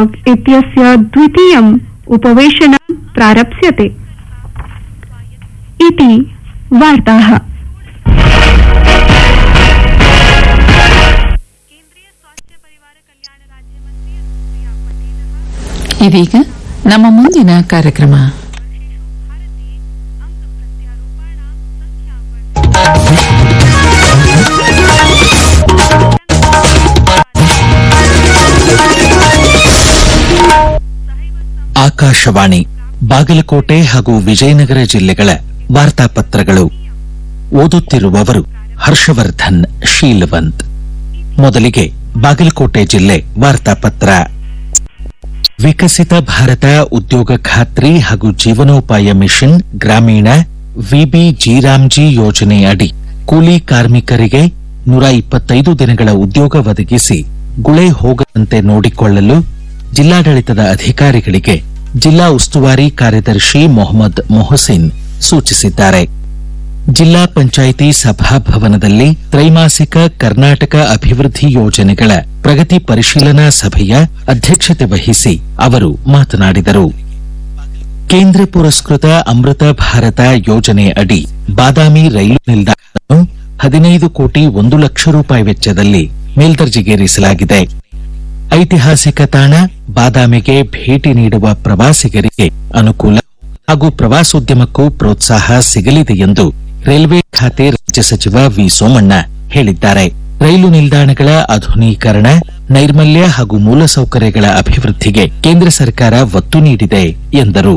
dialogue इत्यस्य द्वितीयम् उपवेशनं प्रारप्स्यते इति वार्ताः केन्द्रीय स्वास्थ्य परिवार कल्याण राज्य मंत्री अनुप्रिया पटेल ಇದೀಗ ನಮ್ಮ ಮುಂದಿನ ಕಾರ್ಯಕ್ರಮ भारते अंग प्रत्यारोपणां संख्यां ಆಕಾಶವಾಣಿ ಬಾಗಲಕೋಟೆ ಹಾಗೂ ವಿಜಯನಗರ ಜಿಲ್ಲೆಗಳ ವಾರ್ತಾಪತ್ರಗಳು ಓದುತ್ತಿರುವವರು ಹರ್ಷವರ್ಧನ್ ಶೀಲವಂತ್ ಮೊದಲಿಗೆ ಬಾಗಲಕೋಟೆ ಜಿಲ್ಲೆ ವಾರ್ತಾಪತ್ರ ವಿಕಸಿತ ಭಾರತ ಉದ್ಯೋಗ ಖಾತ್ರಿ ಹಾಗೂ ಜೀವನೋಪಾಯ ಮಿಷನ್ ಗ್ರಾಮೀಣ ವಿಬಿ ಜೀರಾಮ್ಜಿ ಯೋಜನೆ ಅಡಿ ಕೂಲಿ ಕಾರ್ಮಿಕರಿಗೆ ನೂರ ಇಪ್ಪತ್ತೈದು ದಿನಗಳ ಉದ್ಯೋಗ ಒದಗಿಸಿ ಗುಳೆ ಹೋಗದಂತೆ ನೋಡಿಕೊಳ್ಳಲು ಜಿಲ್ಲಾಡಳಿತದ ಅಧಿಕಾರಿಗಳಿಗೆ ಜಿಲ್ಲಾ ಉಸ್ತುವಾರಿ ಕಾರ್ಯದರ್ಶಿ ಮೊಹಮ್ಮದ್ ಮೊಹಸಿನ್ ಸೂಚಿಸಿದ್ದಾರೆ ಜಿಲ್ಲಾ ಪಂಚಾಯಿತಿ ಸಭಾಭವನದಲ್ಲಿ ತ್ರೈಮಾಸಿಕ ಕರ್ನಾಟಕ ಅಭಿವೃದ್ಧಿ ಯೋಜನೆಗಳ ಪ್ರಗತಿ ಪರಿಶೀಲನಾ ಸಭೆಯ ಅಧ್ಯಕ್ಷತೆ ವಹಿಸಿ ಅವರು ಮಾತನಾಡಿದರು ಕೇಂದ್ರ ಪುರಸ್ಕೃತ ಅಮೃತ ಭಾರತ ಯೋಜನೆ ಅಡಿ ಬಾದಾಮಿ ರೈಲು ನಿಲ್ದಾಣವನ್ನು ಹದಿನೈದು ಕೋಟಿ ಒಂದು ಲಕ್ಷ ರೂಪಾಯಿ ವೆಚ್ಚದಲ್ಲಿ ಮೇಲ್ದರ್ಜೆಗೇರಿಸಲಾಗಿದೆ ಐತಿಹಾಸಿಕ ತಾಣ ಬಾದಾಮಿಗೆ ಭೇಟಿ ನೀಡುವ ಪ್ರವಾಸಿಗರಿಗೆ ಅನುಕೂಲ ಹಾಗೂ ಪ್ರವಾಸೋದ್ಯಮಕ್ಕೂ ಪ್ರೋತ್ಸಾಹ ಸಿಗಲಿದೆ ಎಂದು ರೈಲ್ವೆ ಖಾತೆ ರಾಜ್ಯ ಸಚಿವ ವಿ ಸೋಮಣ್ಣ ಹೇಳಿದ್ದಾರೆ ರೈಲು ನಿಲ್ದಾಣಗಳ ಆಧುನೀಕರಣ ನೈರ್ಮಲ್ಯ ಹಾಗೂ ಮೂಲಸೌಕರ್ಯಗಳ ಅಭಿವೃದ್ಧಿಗೆ ಕೇಂದ್ರ ಸರ್ಕಾರ ಒತ್ತು ನೀಡಿದೆ ಎಂದರು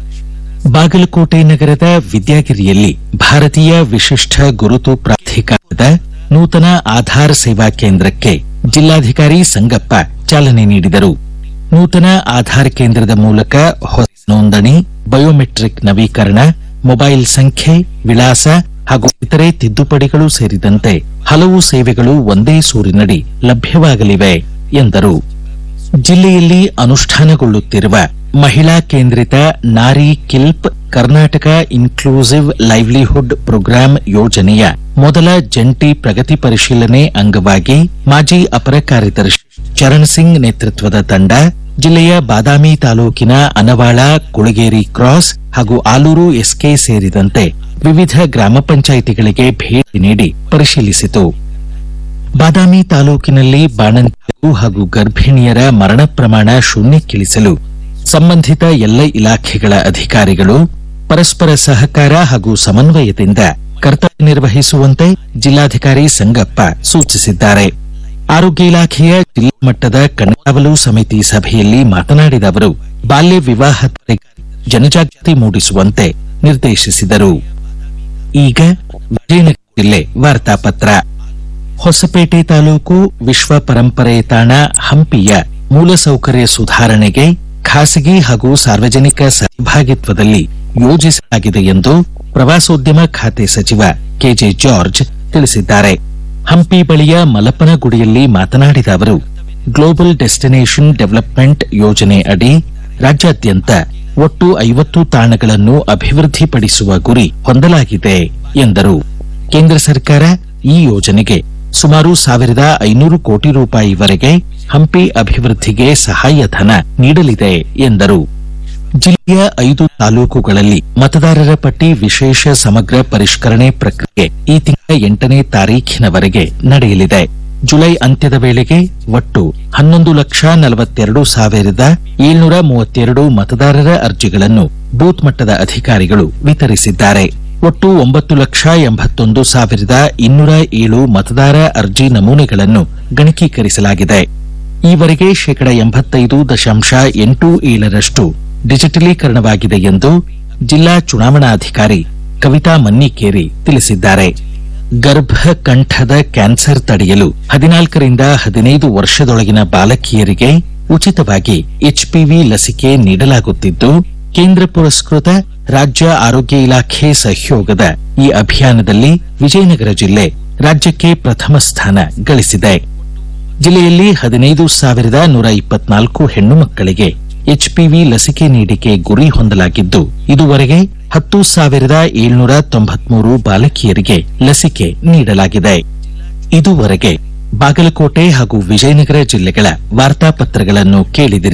ಬಾಗಲಕೋಟೆ ನಗರದ ವಿದ್ಯಾಗಿರಿಯಲ್ಲಿ ಭಾರತೀಯ ವಿಶಿಷ್ಟ ಗುರುತು ಪ್ರಾಧಿಕಾರದ ನೂತನ ಆಧಾರ್ ಸೇವಾ ಕೇಂದ್ರಕ್ಕೆ ಜಿಲ್ಲಾಧಿಕಾರಿ ಸಂಗಪ್ಪ ಚಾಲನೆ ನೀಡಿದರು ನೂತನ ಆಧಾರ್ ಕೇಂದ್ರದ ಮೂಲಕ ಹೊಸ ನೋಂದಣಿ ಬಯೋಮೆಟ್ರಿಕ್ ನವೀಕರಣ ಮೊಬೈಲ್ ಸಂಖ್ಯೆ ವಿಳಾಸ ಹಾಗೂ ಇತರೆ ತಿದ್ದುಪಡಿಗಳು ಸೇರಿದಂತೆ ಹಲವು ಸೇವೆಗಳು ಒಂದೇ ಸೂರಿನಡಿ ಲಭ್ಯವಾಗಲಿವೆ ಎಂದರು ಜಿಲ್ಲೆಯಲ್ಲಿ ಅನುಷ್ಠಾನಗೊಳ್ಳುತ್ತಿರುವ ಮಹಿಳಾ ಕೇಂದ್ರಿತ Nari KILP Karnataka inclusive livelihood programme ಯೋಜನೆಯ ಮೊದಲ ಜಂಟಿ ಪ್ರಗತಿ ಪರಿಶೀಲನೆ ಅಂಗವಾಗಿ ಮಾಜಿ ಅಪರ ಕಾರ್ಯದರ್ಶಿ ಚರಣ್ ಸಿಂಗ್ ನೇತೃತ್ವದ ತಂಡ ಜಿಲ್ಲೆಯ ಬಾದಾಮಿ ತಾಲೂಕಿನ ಅನವಾಳ ಕುಳಗೇರಿ ಕ್ರಾಸ್ ಹಾಗೂ ಆಲೂರು ಎಸ್ಕೆ ಸೇರಿದಂತೆ ವಿವಿಧ ಗ್ರಾಮ ಪಂಚಾಯಿತಿಗಳಿಗೆ ಭೇಟಿ ನೀಡಿ ಪರಿಶೀಲಿಸಿತು ಬಾದಾಮಿ ತಾಲೂಕಿನಲ್ಲಿ ಬಾಣಂತಿಯರು ಹಾಗೂ ಗರ್ಭಿಣಿಯರ ಮರಣ ಪ್ರಮಾಣ ಶೂನ್ಯಕ್ಕಿಳಿಸಲು ಸಂಬಂಧಿತ ಎಲ್ಲ ಇಲಾಖೆಗಳ ಅಧಿಕಾರಿಗಳು ಪರಸ್ಪರ ಸಹಕಾರ ಹಾಗೂ ಸಮನ್ವಯದಿಂದ ಕರ್ತವ್ಯ ನಿರ್ವಹಿಸುವಂತೆ ಜಿಲ್ಲಾಧಿಕಾರಿ ಸಂಗಪ್ಪ ಸೂಚಿಸಿದ್ದಾರೆ ಆರೋಗ್ಯ ಇಲಾಖೆಯ ಜಿಲ್ಲಾ ಮಟ್ಟದ ಕಣ್ಗಾವಲು ಸಮಿತಿ ಸಭೆಯಲ್ಲಿ ಮಾತನಾಡಿದ ಅವರು ಬಾಲ್ಯ ವಿವಾಹ ತಡೆಗೆ ಜನಜಾಗೃತಿ ಮೂಡಿಸುವಂತೆ ನಿರ್ದೇಶಿಸಿದರು ಈಗ ವಿಜಯನಗರ ಜಿಲ್ಲೆ ವಾರ್ತಾಪತ್ರ ಹೊಸಪೇಟೆ ತಾಲೂಕು ವಿಶ್ವ ಪರಂಪರೆ ತಾಣ ಹಂಪಿಯ ಮೂಲಸೌಕರ್ಯ ಸುಧಾರಣೆಗೆ ಖಾಸಗಿ ಹಾಗೂ ಸಾರ್ವಜನಿಕ ಸಹಭಾಗಿತ್ವದಲ್ಲಿ ಯೋಜಿಸಲಾಗಿದೆ ಎಂದು ಪ್ರವಾಸೋದ್ಯಮ ಖಾತೆ ಸಚಿವ ಕೆಜೆ ಜಾರ್ಜ್ ತಿಳಿಸಿದ್ದಾರೆ ಹಂಪಿ ಬಳಿಯ ಮಲಪನಗುಡಿಯಲ್ಲಿ ಮಾತನಾಡಿದ ಅವರು ಗ್ಲೋಬಲ್ ಡೆಸ್ಟಿನೇಷನ್ ಡೆವಲಪ್ಮೆಂಟ್ ಯೋಜನೆ ಅಡಿ ರಾಜ್ಯಾದ್ಯಂತ ಒಟ್ಟು ಐವತ್ತು ತಾಣಗಳನ್ನು ಅಭಿವೃದ್ಧಿಪಡಿಸುವ ಗುರಿ ಹೊಂದಲಾಗಿದೆ ಎಂದರು ಕೇಂದ್ರ ಸರ್ಕಾರ ಈ ಯೋಜನೆಗೆ ಸುಮಾರು ಸಾವಿರದ ಐನೂರು ಕೋಟಿ ರೂಪಾಯಿವರೆಗೆ ಹಂಪಿ ಅಭಿವೃದ್ಧಿಗೆ ಸಹಾಯಧನ ನೀಡಲಿದೆ ಎಂದರು ಜಿಲ್ಲೆಯ ಐದು ತಾಲೂಕುಗಳಲ್ಲಿ ಮತದಾರರ ಪಟ್ಟಿ ವಿಶೇಷ ಸಮಗ್ರ ಪರಿಷ್ಕರಣೆ ಪ್ರಕ್ರಿಯೆ ಈ ತಿಂಗಳ ಎಂಟನೇ ತಾರೀಖಿನವರೆಗೆ ನಡೆಯಲಿದೆ ಜುಲೈ ಅಂತ್ಯದ ವೇಳೆಗೆ ಒಟ್ಟು ಹನ್ನೊಂದು ಲಕ್ಷ ನಲವತ್ತೆರಡು ಸಾವಿರದ ಏಳ್ನೂರ ಮೂವತ್ತೆರಡು ಮತದಾರರ ಅರ್ಜಿಗಳನ್ನು ಬೂತ್ ಮಟ್ಟದ ಅಧಿಕಾರಿಗಳು ವಿತರಿಸಿದ್ದಾರೆ ಒಟ್ಟು ಒಂಬತ್ತು ಲಕ್ಷ ಎಂಬತ್ತೊಂದು ಸಾವಿರದ ಇನ್ನೂರ ಏಳು ಮತದಾರ ಅರ್ಜಿ ನಮೂನೆಗಳನ್ನು ಗಣಕೀಕರಿಸಲಾಗಿದೆ ಈವರೆಗೆ ಶೇಕಡ ಎಂಬತ್ತೈದು ದಶಾಂಶ ಎಂಟು ಏಳರಷ್ಟು ಡಿಜಿಟಲೀಕರಣವಾಗಿದೆ ಎಂದು ಜಿಲ್ಲಾ ಚುನಾವಣಾಧಿಕಾರಿ ಕವಿತಾ ಮನ್ನಿಕೇರಿ ತಿಳಿಸಿದ್ದಾರೆ ಗರ್ಭಕಂಠದ ಕ್ಯಾನ್ಸರ್ ತಡೆಯಲು ಹದಿನಾಲ್ಕರಿಂದ ಹದಿನೈದು ವರ್ಷದೊಳಗಿನ ಬಾಲಕಿಯರಿಗೆ ಉಚಿತವಾಗಿ ಎಚ್ಪಿವಿ ಲಸಿಕೆ ನೀಡಲಾಗುತ್ತಿದ್ದು ಕೇಂದ್ರ ಪುರಸ್ಕೃತ ರಾಜ್ಯ ಆರೋಗ್ಯ ಇಲಾಖೆ ಸಹಯೋಗದ ಈ ಅಭಿಯಾನದಲ್ಲಿ ವಿಜಯನಗರ ಜಿಲ್ಲೆ ರಾಜ್ಯಕ್ಕೆ ಪ್ರಥಮ ಸ್ಥಾನ ಗಳಿಸಿದೆ ಜಿಲ್ಲೆಯಲ್ಲಿ ಹದಿನೈದು ಸಾವಿರದ ನೂರ ಇಪ್ಪತ್ನಾಲ್ಕು ಹೆಣ್ಣು ಮಕ್ಕಳಿಗೆ ಎಚ್ಪಿವಿ ಲಸಿಕೆ ನೀಡಿಕೆ ಗುರಿ ಹೊಂದಲಾಗಿದ್ದು ಇದುವರೆಗೆ ಹತ್ತು ಸಾವಿರದ ಏಳ್ನೂರ ತೊಂಬತ್ಮೂರು ಬಾಲಕಿಯರಿಗೆ ಲಸಿಕೆ ನೀಡಲಾಗಿದೆ ಇದುವರೆಗೆ ಬಾಗಲಕೋಟೆ ಹಾಗೂ ವಿಜಯನಗರ ಜಿಲ್ಲೆಗಳ ವಾರ್ತಾಪತ್ರಗಳನ್ನು ಕೇಳಿದಿರಿ